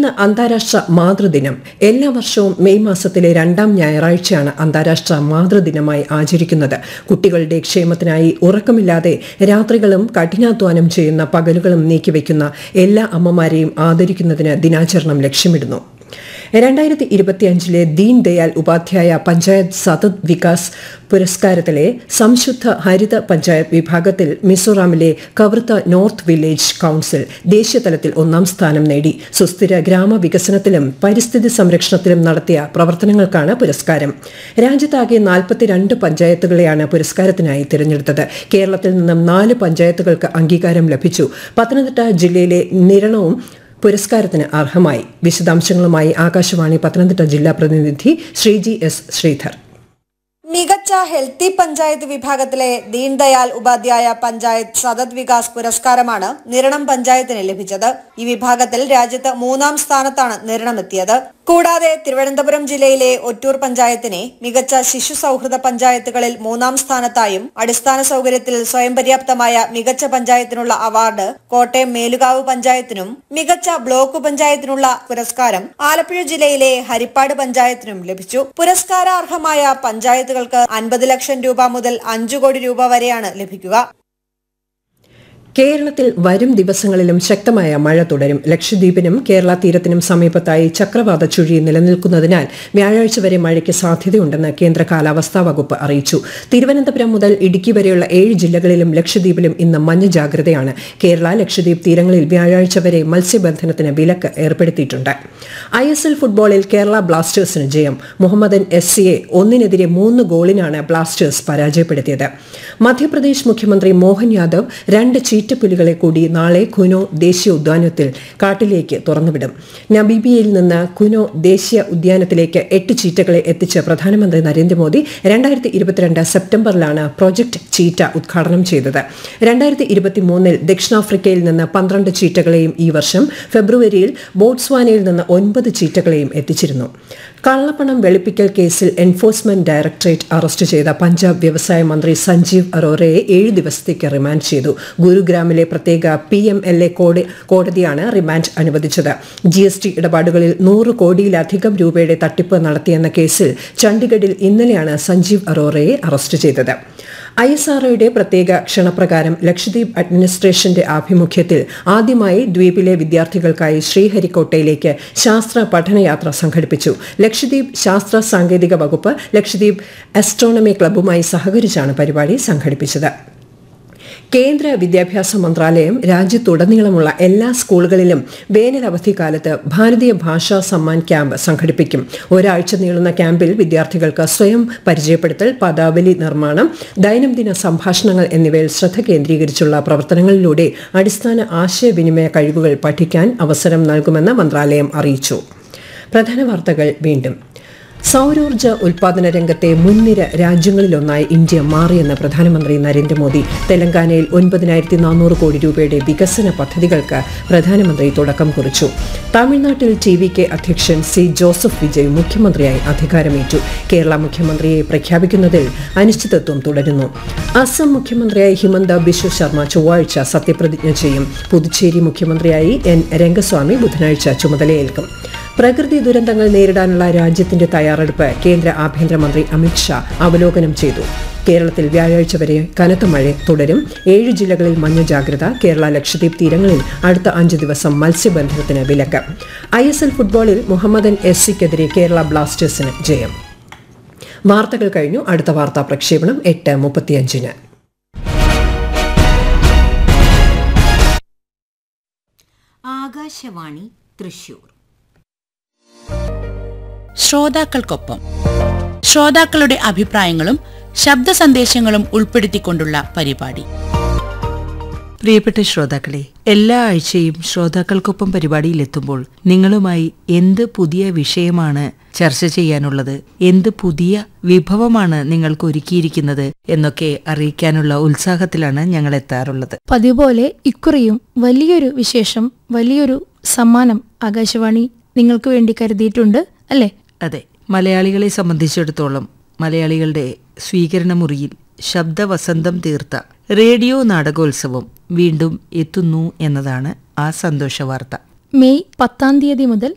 ഇന്ന് അന്താരാഷ്ട്ര മാതൃദിനം എല്ലാ വർഷവും മെയ് മാസത്തിലെ രണ്ടാം ഞായറാഴ്ചയാണ് അന്താരാഷ്ട്ര മാതൃദിനമായി ആചരിക്കുന്നത് കുട്ടികളുടെ ക്ഷേമത്തിനായി ഉറക്കമില്ലാതെ രാത്രികളും കഠിനാധ്വാനം ചെയ്യുന്ന പകലുകളും നീക്കിവെക്കുന്ന എല്ലാ അമ്മമാരെയും ആദരിക്കുന്നതിന് ദിനാചരണം ലക്ഷ്യമിടുന്നു രണ്ടായിരത്തി ഇരുപത്തിയഞ്ചിലെ ദീൻ ദയാൽ ഉപാധ്യായ പഞ്ചായത്ത് സതത് വികാസ് പുരസ്കാരത്തിലെ സംശുദ്ധ ഹരിത പഞ്ചായത്ത് വിഭാഗത്തിൽ മിസോറാമിലെ കവർത്ത നോർത്ത് വില്ലേജ് കൌൺസിൽ ദേശീയതലത്തിൽ ഒന്നാം സ്ഥാനം നേടി സുസ്ഥിര ഗ്രാമവികസനത്തിലും പരിസ്ഥിതി സംരക്ഷണത്തിലും നടത്തിയ പ്രവർത്തനങ്ങൾക്കാണ് പുരസ്കാരം രാജ്യത്താകെ നാൽപ്പത്തിരണ്ട് പഞ്ചായത്തുകളെയാണ് പുരസ്കാരത്തിനായി തിരഞ്ഞെടുത്തത് കേരളത്തിൽ നിന്നും നാല് പഞ്ചായത്തുകൾക്ക് അംഗീകാരം ലഭിച്ചു പത്തനംതിട്ട ജില്ലയിലെ നിരണവും പുരസ്കാരത്തിന് അർഹമായി വിശദാംശങ്ങളുമായി ആകാശവാണി പത്തനംതിട്ട ജില്ലാ പ്രതിനിധി ശ്രീജി എസ് ശ്രീധർ മികച്ച ഹെൽത്തി പഞ്ചായത്ത് വിഭാഗത്തിലെ ദീൻദയാൽ ഉപാധ്യായ പഞ്ചായത്ത് സതത് വികാസ് പുരസ്കാരമാണ് നിരണം പഞ്ചായത്തിന് ലഭിച്ചത് ഈ വിഭാഗത്തിൽ രാജ്യത്ത് മൂന്നാം സ്ഥാനത്താണ് നിരണം എത്തിയത് കൂടാതെ തിരുവനന്തപുരം ജില്ലയിലെ ഒറ്റൂർ പഞ്ചായത്തിനെ മികച്ച ശിശു സൗഹൃദ പഞ്ചായത്തുകളിൽ മൂന്നാം സ്ഥാനത്തായും അടിസ്ഥാന സൗകര്യത്തിൽ സ്വയം പര്യാപ്തമായ മികച്ച പഞ്ചായത്തിനുള്ള അവാർഡ് കോട്ടയം മേലുകാവ് പഞ്ചായത്തിനും മികച്ച ബ്ലോക്ക് പഞ്ചായത്തിനുള്ള പുരസ്കാരം ആലപ്പുഴ ജില്ലയിലെ ഹരിപ്പാട് പഞ്ചായത്തിനും ലഭിച്ചു പുരസ്കാരാർഹമായ പഞ്ചായത്തുകൾക്ക് അൻപത് ലക്ഷം രൂപ മുതൽ അഞ്ചു കോടി രൂപ വരെയാണ് ലഭിക്കുക കേരളത്തിൽ വരും ദിവസങ്ങളിലും ശക്തമായ മഴ തുടരും ലക്ഷദ്വീപിനും കേരള തീരത്തിനും സമീപത്തായി ചക്രവാത ചുഴി നിലനിൽക്കുന്നതിനാൽ വ്യാഴാഴ്ച വരെ മഴയ്ക്ക് സാധ്യതയുണ്ടെന്ന് കേന്ദ്ര കാലാവസ്ഥാ വകുപ്പ് അറിയിച്ചു തിരുവനന്തപുരം മുതൽ ഇടുക്കി വരെയുള്ള ഏഴ് ജില്ലകളിലും ലക്ഷദ്വീപിലും ഇന്ന് മഞ്ഞ ജാഗ്രതയാണ് കേരള ലക്ഷദ്വീപ് തീരങ്ങളിൽ വ്യാഴാഴ്ച വരെ മത്സ്യബന്ധനത്തിന് വിലക്ക് ഏർപ്പെടുത്തിയിട്ടുണ്ട് ഐ എസ് എൽ ഫുട്ബോളിൽ കേരള ബ്ലാസ്റ്റേഴ്സിന് ജയം മുഹമ്മദൻ എസ് സിയെ ഒന്നിനെതിരെ മൂന്ന് ഗോളിനാണ് ബ്ലാസ്റ്റേഴ്സ് പരാജയപ്പെടുത്തിയത് മധ്യപ്രദേശ് മുഖ്യമന്ത്രി മോഹൻ യാദവ് രണ്ട് ചീറ്റപ്പുലികളെ കൂടി നാളെ കുനോ ദേശീയ ഉദ്യാനത്തിൽ കാട്ടിലേക്ക് തുറന്നുവിടും നബീബിയയിൽ നിന്ന് കുനോ ദേശീയ ഉദ്യാനത്തിലേക്ക് എട്ട് ചീറ്റകളെ എത്തിച്ച് പ്രധാനമന്ത്രി നരേന്ദ്രമോദി രണ്ടായിരത്തി ഇരുപത്തിരണ്ട് സെപ്റ്റംബറിലാണ് പ്രോജക്ട് ചീറ്റ ഉദ്ഘാടനം ചെയ്തത് രണ്ടായിരത്തി ഇരുപത്തിമൂന്നിൽ ദക്ഷിണാഫ്രിക്കയിൽ നിന്ന് പന്ത്രണ്ട് ചീറ്റകളെയും ഈ വർഷം ഫെബ്രുവരിയിൽ ബോട്സ്വാനയിൽ നിന്ന് ഒൻപത് ചീറ്റകളെയും എത്തിച്ചിരുന്നു കള്ളപ്പണം വെളുപ്പിക്കൽ കേസിൽ എൻഫോഴ്സ്മെന്റ് ഡയറക്ടറേറ്റ് അറസ്റ്റ് ചെയ്ത പഞ്ചാബ് വ്യവസായ മന്ത്രി സഞ്ജീവ് അറോറയെ ഏഴ് ദിവസത്തേക്ക് റിമാൻഡ് ചെയ്തു ഗുരുഗ്രാമിലെ പ്രത്യേക പി എം എൽ എ കോടതിയാണ് റിമാൻഡ് അനുവദിച്ചത് ജി എസ് ടി ഇടപാടുകളിൽ നൂറ് കോടിയിലധികം രൂപയുടെ തട്ടിപ്പ് നടത്തിയെന്ന കേസിൽ ചണ്ഡീഗഡിൽ ഇന്നലെയാണ് സഞ്ജീവ് അറോറയെ അറസ്റ്റ് ചെയ്തത് ഐ എസ് ആർഒയുടെ പ്രത്യേക ക്ഷണപ്രകാരം ലക്ഷദ്വീപ് അഡ്മിനിസ്ട്രേഷന്റെ ആഭിമുഖ്യത്തിൽ ആദ്യമായി ദ്വീപിലെ വിദ്യാർത്ഥികൾക്കായി ശ്രീഹരിക്കോട്ടയിലേക്ക് ശാസ്ത്ര പഠനയാത്ര സംഘടിപ്പിച്ചു ലക്ഷദ്വീപ് ശാസ്ത്ര സാങ്കേതിക വകുപ്പ് ലക്ഷദ്വീപ് അസ്ട്രോണമി ക്ലബ്ബുമായി സഹകരിച്ചാണ് പരിപാടി സംഘടിപ്പിച്ചത് കേന്ദ്ര വിദ്യാഭ്യാസ മന്ത്രാലയം രാജ്യത്തുടനീളമുള്ള എല്ലാ സ്കൂളുകളിലും വേനൽ അവധിക്കാലത്ത് ഭാരതീയ ഭാഷാ സമ്മാൻ ക്യാമ്പ് സംഘടിപ്പിക്കും ഒരാഴ്ച നീളുന്ന ക്യാമ്പിൽ വിദ്യാർത്ഥികൾക്ക് സ്വയം പരിചയപ്പെടുത്തൽ പദാവലി നിർമ്മാണം ദൈനംദിന സംഭാഷണങ്ങൾ എന്നിവയിൽ ശ്രദ്ധ കേന്ദ്രീകരിച്ചുള്ള പ്രവർത്തനങ്ങളിലൂടെ അടിസ്ഥാന ആശയവിനിമയ കഴിവുകൾ പഠിക്കാൻ അവസരം നൽകുമെന്ന് മന്ത്രാലയം അറിയിച്ചു പ്രധാന വാർത്തകൾ വീണ്ടും സൗരോർജ്ജ ഉൽപാദന രംഗത്തെ മുൻനിര രാജ്യങ്ങളിലൊന്നായി ഇന്ത്യ മാറിയെന്ന് പ്രധാനമന്ത്രി നരേന്ദ്രമോദി തെലങ്കാനയിൽ ഒൻപതിനായിരത്തി നാനൂറ് കോടി രൂപയുടെ വികസന പദ്ധതികൾക്ക് പ്രധാനമന്ത്രി തുടക്കം കുറിച്ചു തമിഴ്നാട്ടിൽ ടി വി കെ അധ്യക്ഷൻ സി ജോസഫ് വിജയ് മുഖ്യമന്ത്രിയായി അധികാരമേറ്റു കേരള മുഖ്യമന്ത്രിയെ പ്രഖ്യാപിക്കുന്നതിൽ അനിശ്ചിതത്വം തുടരുന്നു അസം മുഖ്യമന്ത്രിയായി ഹിമന്ത ബിശ്വ ശർമ്മ ചൊവ്വാഴ്ച സത്യപ്രതിജ്ഞ ചെയ്യും പുതുച്ചേരി മുഖ്യമന്ത്രിയായി എൻ രംഗസ്വാമി ബുധനാഴ്ച ചുമതലയേൽക്കും പ്രകൃതി ദുരന്തങ്ങൾ നേരിടാനുള്ള രാജ്യത്തിന്റെ തയ്യാറെടുപ്പ് കേന്ദ്ര ആഭ്യന്തരമന്ത്രി അമിത്ഷാ അവലോകനം ചെയ്തു കേരളത്തിൽ വ്യാഴാഴ്ച വരെ കനത്ത മഴ തുടരും ഏഴ് ജില്ലകളിൽ മഞ്ഞ ജാഗ്രത കേരള ലക്ഷദ്വീപ് തീരങ്ങളിൽ അടുത്ത അഞ്ച് ദിവസം മത്സ്യബന്ധനത്തിന് വിലക്ക് ഐ എസ് എൽ ഫുട്ബോളിൽ മുഹമ്മദൻ എസ് സിക്കെതിരെ കേരള ബ്ലാസ്റ്റേഴ്സിന് ജയം വാർത്തകൾ കഴിഞ്ഞു അടുത്ത വാർത്താ പ്രക്ഷേപണം എട്ട് മുപ്പത്തിയഞ്ചിന് ആകാശവാണി തൃശൂർ ശ്രോതാക്കൾക്കൊപ്പം ശ്രോതാക്കളുടെ അഭിപ്രായങ്ങളും ശബ്ദ സന്ദേശങ്ങളും ഉൾപ്പെടുത്തിക്കൊണ്ടുള്ള പരിപാടി പ്രിയപ്പെട്ട ശ്രോതാക്കളെ എല്ലാ ആഴ്ചയും ശ്രോതാക്കൾക്കൊപ്പം പരിപാടിയിലെത്തുമ്പോൾ നിങ്ങളുമായി എന്ത് പുതിയ വിഷയമാണ് ചർച്ച ചെയ്യാനുള്ളത് എന്ത് പുതിയ വിഭവമാണ് നിങ്ങൾക്ക് ഒരുക്കിയിരിക്കുന്നത് എന്നൊക്കെ അറിയിക്കാനുള്ള ഉത്സാഹത്തിലാണ് ഞങ്ങൾ എത്താറുള്ളത് പതിപോലെ ഇക്കുറിയും വലിയൊരു വിശേഷം വലിയൊരു സമ്മാനം ആകാശവാണി നിങ്ങൾക്ക് വേണ്ടി കരുതിയിട്ടുണ്ട് അല്ലേ അതെ മലയാളികളെ സംബന്ധിച്ചിടത്തോളം മലയാളികളുടെ സ്വീകരണ മുറിയിൽ ശബ്ദവസന്തം തീർത്ത റേഡിയോ നാടകോത്സവം വീണ്ടും എത്തുന്നു എന്നതാണ് ആ സന്തോഷ വാർത്ത മെയ് പത്താം തീയതി മുതൽ